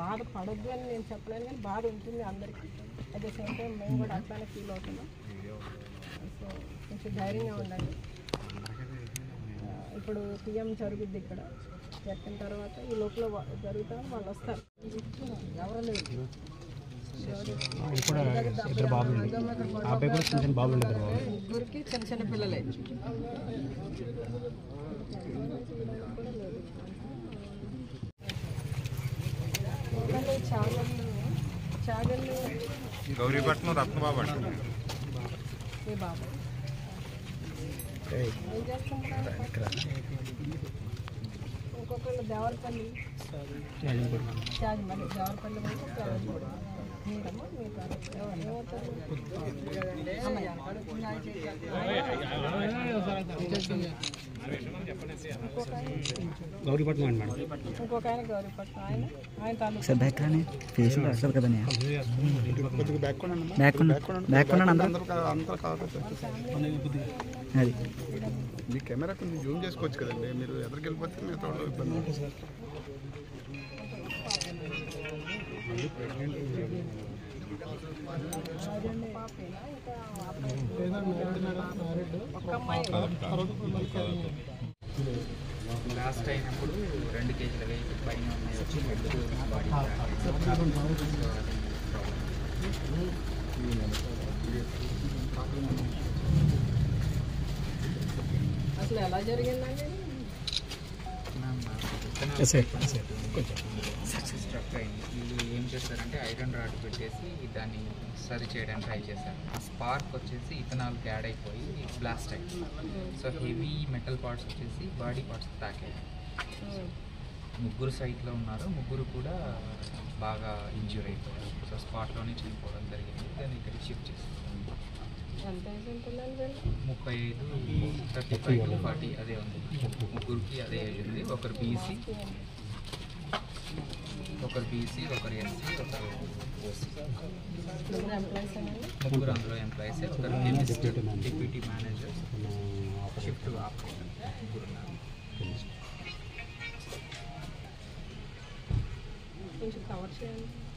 బాధ పడొద్దు అని నేను చెప్పలేను కానీ బాధ ఉంటుంది అందరికీ అట్ ద సేమ్ టైం మేము కూడా అట్లానే ఫీల్ అవుతున్నాం సో కొంచెం ధైర్యంగా ఉండండి ఆ, ఇప్పుడు పిఎం జరుగుద్ది ఇక్కడ జరిగిన తర్వాత ఈ లోపల వా- జరుగుతాం వాళ్ళు వస్తారు ఎవరు లేదు ఇద్దరు బాబులు ఆ అబ్బాయి కూడా చిన్న చిన్న బాబులు ఉండేది బాబు ముగ్గురికి చిన్న చిన్న పిల్లలే పిల్లలు చాగళ్ళు చాగళ్ళు గౌరీపట్నం రత్నబాబు అంటున్నాను ఏ బాబు ఏం చేస్తుంటారు ఇంకొకళ్ళు దేవరపల్లి చాది మరి దేవరపల్లి వైపు చాగళ్ళు. మీరమ్మా మీ పేరు ఎవరు? ఏమవుతారు? అమ్మాయి. ఇంకొక ఆయన- గౌరీపట్నం అండి మేడం ఇంకొక ఆయన గౌరీపట్నం ఆయన ఆయన తాలూకు సార్ బ్యాక్ రాని ఫేస్ అసలు కదా కొద్దిగా బ్యాక్ కొనండి అమ్మా. బ్యాక్ ఉన్న బ్యాక్ ఉన్నాను అందరూ అందరూ కా- అందరూ కావాలి అది మీ కెమెరా కొంచెం జూమ్ చేసుకోవచ్చు కదండి మీరు ఎదురుకి వెళ్ళిపోతే మీరు తోడు ఇబ్బంది ఉంటుంది. పాపేనా ఇంకా ఒక్క అమ్మాయి లాస్ట్ అయినప్పుడు రెండు కేజీల వెయిట్ పైన ఉన్నాయి వచ్చి రెండు బాడీ అసలు ఎలా జరిగిందండి స్ట్రక్ అయింది వీళ్ళు ఏం చేశారంటే ఐరన్ రాడ్ పెట్టేసి దాన్ని సరి చేయడానికి ట్రై చేశారు ఆ స్పార్క్ వచ్చేసి ఇథనాల్కి యాడ్ అయిపోయి బ్లాస్ట్ అయింది సో హెవీ మెటల్ పార్ట్స్ వచ్చేసి బాడీ పార్ట్స్ తాకాయి ముగ్గురు సైట్లో ఉన్నారు ముగ్గురు కూడా బాగా ఇంజ్యూర్ అయిపోయారు సో స్పాట్లోనే చనిపోవడం జరిగింది దాన్ని ఇక్కడికి షిఫ్ట్ చేశారు ఎంత ఏజ్ ఉంటుందండి వీళ్ళు ముప్పై ఐదు థర్టీ ఫైవ్ టు ఫార్టీ అదే ఉంది ముగ్గురికి అదే ఏజ్ ఉంది ఒకరు బీసీ ఒకరు బీసీ ఒకరు ఎస్సీ ఒకరు ఓసీ ముగ్గురు ఎంప్లాయీస్ అండి ముగ్గురు అందులో ఎంప్లాయీస్ ఒకరు chemist deputy manager shift operator ముగ్గురు ఉన్నారు కొంచెం కవర్ చేయండి